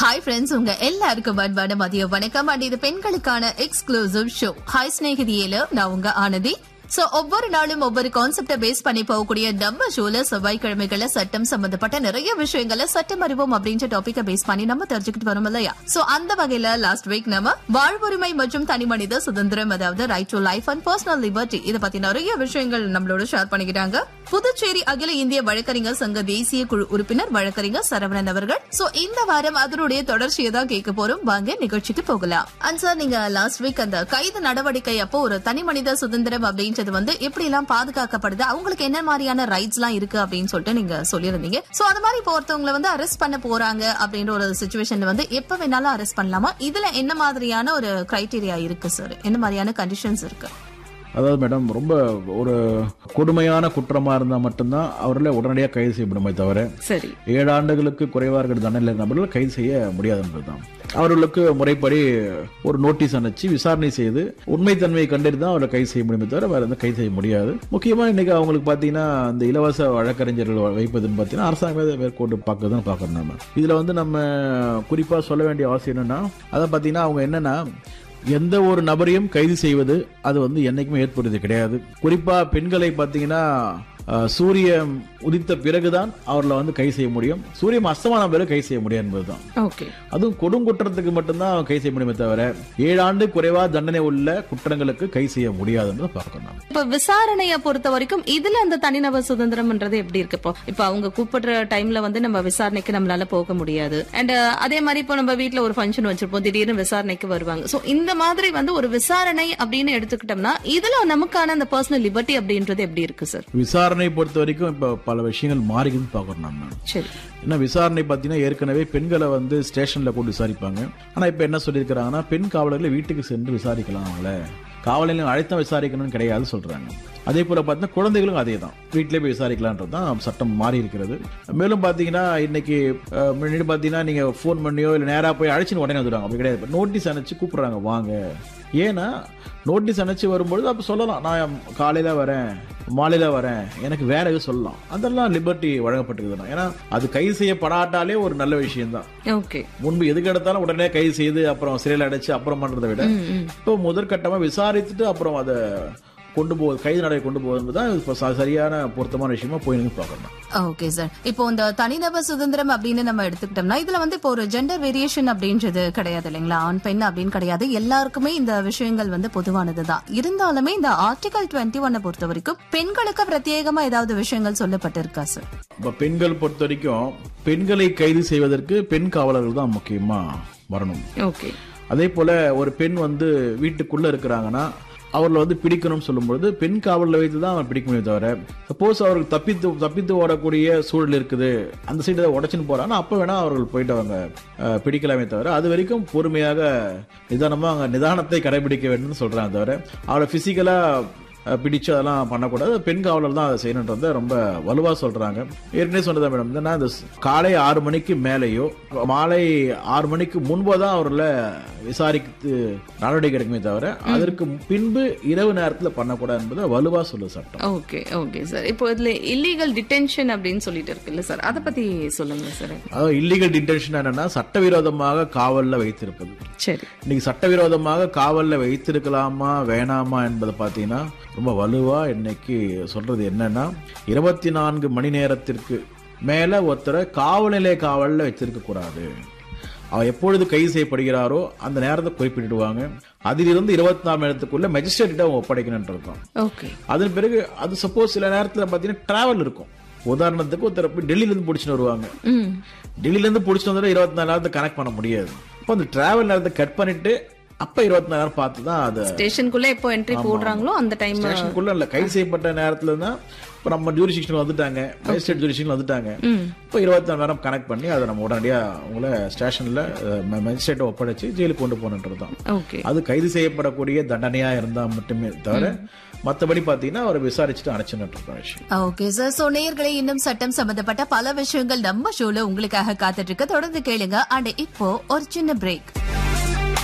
Hi friends உங்க எல்லாருக்கும் அன்பான மதிய வணக்கம் அண்ட் இது பெண்களுக்கான எக்ஸ்க்ளூசிவ் ஷோ ஹாய் ஸ்நேகிதியில நான் உங்க ஆனதி சோ ஒவ்வொரு நாளும் ஒவ்வொரு கான்செப்ட பேஸ் பண்ணி போகக்கூடிய நம்ம ஷோல செவ்வாய்க்கிழமைகள்ல சட்டம் சம்பந்தப்பட்ட நிறைய விஷயங்களை சட்டம் அறிவோம் அப்படின்ற டாபிக்க பேஸ் பண்ணி நம்ம தெரிஞ்சுக்கிட்டு வரோம் இல்லையா சோ அந்த வகையில லாஸ்ட் வீக் நம்ம வாழ்வுரிமை மற்றும் தனிமனித சுதந்திரம் அதாவது right to life and personal liberty இதை பத்தி நிறைய விஷயங்கள் நம்மளோட ஷேர் பண்ணிக்கிட்டாங்க புதுச்சேரி அகில இந்திய வழக்கறிஞர் சங்க தேசிய குழு உறுப்பினர் வழக்கறிஞர் சரவணன் அவர்கள் சோ இந்த வாரம் அதனுடைய தொடர்ச்சியை தான் கேட்க போறோம் வாங்க நிகழ்ச்சிக்கு போகலாம் அண்ட் சார் நீங்க லாஸ்ட் வீக் அந்த கைது நடவடிக்கை அப்போ ஒரு தனி மனித சுதந்திரம் அப்படின்றது வந்து எப்படி எல்லாம் பாதுகாக்கப்படுது அவங்களுக்கு என்ன மாதிரியான ரைட்ஸ் எல்லாம் இருக்கு அப்படின்னு சொல்லிட்டு நீங்க சொல்லியிருந்தீங்க சோ அது மாதிரி இப்போ ஒருத்தவங்களை வந்து அரெஸ்ட் பண்ண போறாங்க அப்படின்ற ஒரு சுச்சுவேஷன்ல வந்து எப்ப வேணாலும் அரெஸ்ட் பண்ணலாமா இதுல என்ன மாதிரியான ஒரு கிரைட்டீரியா இருக்கு சார் என்ன மாதிரியான கண்டிஷன்ஸ் இருக்கு அதாவது மேடம் ரொம்ப ஒரு கொடுமையான குற்றமா இருந்தா மட்டும்தான் அவர்களை உடனடியாக கைது செய்யப்படுமே தவிர சரி ஏழு ஆண்டுகளுக்கு குறைவா இருக்கிற தண்டனை நபர்கள் கைது செய்ய முடியாது என்பதுதான் அவர்களுக்கு முறைப்படி ஒரு நோட்டீஸ் அனுப்பிச்சு விசாரணை செய்து உண்மைத்தன்மையை கண்டறிந்து தான் அவரை கைது செய்ய முடியுமே தவிர வேற எந்த கைது செய்ய முடியாது முக்கியமா இன்னைக்கு அவங்களுக்கு பாத்தீங்கன்னா இந்த இலவச வழக்கறிஞர்கள் வைப்பதுன்னு பாத்தீங்கன்னா அரசாங்கமே மேற்கொண்டு பார்க்கறதுன்னு பார்க்கணும் நம்ம இதுல வந்து நம்ம குறிப்பா சொல்ல வேண்டிய அவசியம் என்னன்னா அதை பாத்தீங்கன்னா அவங்க என்னன்னா எந்த ஒரு நபரையும் கைது செய்வது அது வந்து என்னைக்குமே ஏற்படுறது கிடையாது குறிப்பா பெண்களை பாத்தீங்கன்னா அஹ், சூரியன் உதித்த பிறகுதான் அவர்களை வந்து கைது செய்ய முடியும் சூரியன் அஸ்தமான பிறகு கைது செய்ய முடியும் என்பதுதான் ஓகே அதுவும் கொடுங்குற்றத்துக்கு மட்டும்தான் கைது செய்ய முடியுமே தவிர ஏழு ஆண்டு குறைவா தண்டனை உள்ள குற்றங்களுக்கு கைது செய்ய முடியாதுன்னு பார்க்கணும் நாம. இப்ப விசாரணைய பொறுத்த வரைக்கும் இதுல அந்த தனிநபர் சுதந்திரம்ன்றது எப்படி இருக்கு இப்போ இப்ப அவங்க கூப்பிடுற டைம்ல வந்து நம்ம விசாரணைக்கு நம்மளால போக முடியாது அண்ட் அதே மாதிரி இப்போ நம்ம வீட்ல ஒரு ஃபங்க்ஷன் வச்சிருப்போம் திடீர்னு விசாரணைக்கு வருவாங்க சோ இந்த மாதிரி வந்து ஒரு விசாரணை அப்படின்னு எடுத்துக்கிட்டோம்னா இதுல நமக்கான அந்த பர்சனல் லிபர்ட்டி அப்படின்றது எப்படி இருக்கு சார் விசாரணை பொறுத்த வரைக்கும் இப்ப பல விஷயங்கள் மாறிக்குதுன்னு பார்க்கணும் நம்ம சரி என்ன விசாரணை பார்த்தீங்கன்னா ஏற்கனவே பெண்களை வந்து ஸ்டேஷன்ல கூட்டு விசாரிப்பாங்க ஆனா இப்ப என்ன சொல்லியிருக்கிறாங்கன்னா பெண் காவலர்களை வீட்டுக்கு சென்று விசாரிக்கலாம் அவங்கள காவலையும் அழைத்தான் விசாரிக்கணும்னு கிடையாது சொல்றாங்க அதே போல பார்த்தீங்கன்னா குழந்தைகளும் அதே தான் வீட்டிலே போய் விசாரிக்கலான்றது தான் சட்டம் மாறி இருக்கிறது மேலும் பார்த்தீங்கன்னா இன்னைக்கு அஹ், முன்னாடி பார்த்தீங்கன்னா நீங்க ஃபோன் பண்ணியோ இல்லை நேரா போய் அழைச்சின்னு உடனே வந்துடுவாங்க அப்படி கிடையாது நோட்டீஸ் அனுப்பிச்சு கூப்பிடுறாங்க வாங்க ஏன்னா நோட்டீஸ் அனுப்பிச்சு வரும்பொழுது அப்ப சொல்லலாம் நான் காலையில வரேன் மாலையில வரேன் எனக்கு வேற எதுவும் சொல்லலாம் அதெல்லாம் லிபர்ட்டி வழங்கப்பட்டிருக்குதுன்னா ஏன்னா அது கைது செய்யப்படாட்டாலே ஒரு நல்ல விஷயம் தான் ஓகே முன்பு எதுக்கு எடுத்தாலும் உடனே கைது செய்து அப்புறம் சிறையில் அடைச்சு அப்புறம் பண்றதை விட இப்போ முதற்கட்டமா விசாரித்துட்டு அப்புறம் அதை கொண்டு போவது கைது நடை கொண்டு போவது தான் இப்போ ச- சரியான பொருத்தமான விஷயமா போய் நீங்க பார்க்கணும் ஓகே சார் இப்போ இந்த தனிநபர் சுதந்திரம் அப்படின்னு நம்ம எடுத்துக்கிட்டோம்னா இதுல வந்து இப்போ ஒரு ஜெண்டர் வேரியேஷன் அப்படின்றது கிடையாது இல்லைங்களா ஆண் பெண் அப்படின்னு கிடையாது எல்லாருக்குமே இந்த விஷயங்கள் வந்து பொதுவானதுதான் இருந்தாலுமே இந்த ஆர்டிகல் டுவெண்ட்டி ஒன்னை பொறுத்த வரைக்கும் பெண்களுக்கு பிரத்யேகமா ஏதாவது விஷயங்கள் சொல்லப்பட்டிருக்கா சார் இப்போ பெண்கள் பொறுத்த வரைக்கும் பெண்களை கைது செய்வதற்கு பெண் காவலர்கள் தான் முக்கியமா வரணும் ஓகே அதே போல ஒரு பெண் வந்து வீட்டுக்குள்ள இருக்கிறாங்கன்னா அவர்களை வந்து பிடிக்கணும்னு சொல்லும்பொழுது பெண் காவலில் வைத்து தான் அவன் பிடிக்க முடியும் தவிர சப்போஸ் அவர்கள் தப்பித்து தப்பித்து ஓடக்கூடிய சூழல் இருக்குது அந்த சைடு உடச்சுன்னு போறாங்கன்னா அப்போ வேணா அவர்கள் போயிட்டு அவங்க அஹ், பிடிக்கலாமே தவிர அது வரைக்கும் பொறுமையாக நிதானமாக அங்கே நிதானத்தை கடைபிடிக்க வேண்டும்னு சொல்றாங்க தவிர அவரை பிசிக்கலா பிடிச்சு அதெல்லாம் பண்ணக்கூடாது பெண் காவலர் தான் அதை செய்யணுன்றத ரொம்ப வலுவா சொல்றாங்க ஏற்கனவே சொன்னதா மேடம் என்னன்னா இந்த ஸ்- காலை ஆறு மணிக்கு மேலேயோ மாலை ஆறு மணிக்கு முன்போ தான் அவர்களை விசாரித்து நடவடிக்கை எடுக்குமே தவிர அதற்கு பின்பு இரவு நேரத்தில் பண்ணக்கூடாது என்பதை வலுவா சொல்லுது சட்டம் ஓகே ஓகே சார் இப்போ இதுல இல்லீகல் டிடென்ஷன் அப்படின்னு சொல்லிட்டு இருக்குல்ல சார் அத பத்தி சொல்லுங்க சார் அதாவது இல்லீகல் டிடென்ஷன் என்னன்னா சட்டவிரோதமாக காவல்ல வைத்திருப்பது சரி இன்னைக்கு சட்டவிரோதமாக காவல்ல வைத்திருக்கலாமா வேணாமா என்பதை பார்த்தீங்கன்னா ரொம்ப வலுவா இன்னைக்கு சொல்றது என்னன்னா இருபத்தி நான்கு மணி நேரத்திற்கு மேல ஒருத்தரை காவல் நிலைய காவல்ல வச்சிருக்க கூடாது அவர் எப்பொழுது கைது செய்யப்படுகிறாரோ அந்த நேரத்தை குறிப்பிட்டுடுவாங்க அதிலிருந்து இருபத்தி நாலு மணி நேரத்துக்குள்ள மெஜிஸ்ட்ரேட்டிட்ட ஒப்படைக்கணுன்றது தான் ஓகே அதன் பிறகு அது சப்போஸ் சில நேரத்தில் பார்த்தீங்கன்னா டிராவல் இருக்கும் உதாரணத்துக்கு ஒருத்தர் போய் டெல்லியில இருந்து பிடிச்சிட்டு வருவாங்க ம் டெல்லியில இருந்து பிடிச்சிட்டு வந்தா இருபத்தி நாலு நேரத்தை கனெக்ட் பண்ண முடியாது அப்போ அந்த டிராவல் நேரத்தை கட் பண்ணிட்டு அப்ப இருபத்தி நாலு நேரம் பார்த்து தான் அதை ஸ்டேஷனுக்குள்ள எப்போ என்ட்ரி போடுறாங்களோ அந்த டைம் ஸ்டேஷனுக்குள்ள இல்ல கைது செய்யப்பட்ட நேரத்துல தான் இப்ப நம்ம ஜூரிசிக்ஷன் வந்துட்டாங்க மேஜிஸ்ட்ரேட் ஜூரிசிக்ஷன் வந்துட்டாங்க இப்போ இருபத்தி நாலு நேரம் கனெக்ட் பண்ணி அதை நம்ம உடனடியா உங்களை ஸ்டேஷன்ல மேஜிஸ்ட்ரேட்டை ஒப்படைச்சு ஜெயிலுக்கு கொண்டு போகணுன்றது தான் ஓகே அது கைது செய்யப்படக்கூடிய தண்டனையா இருந்தா மட்டுமே தவிர மத்தபடி பாத்தீங்கன்னா அவரை விசாரிச்சுட்டு அணைச்சுன்னு விஷயம் ஓகே சார் சோ நேயர்களே இன்னும் சட்டம் சம்பந்தப்பட்ட பல விஷயங்கள் நம்ம ஷோல உங்களுக்காக காத்துட்டு இருக்கு தொடர்ந்து கேளுங்க அண்ட் இப்போ ஒரு சின்ன பிரேக்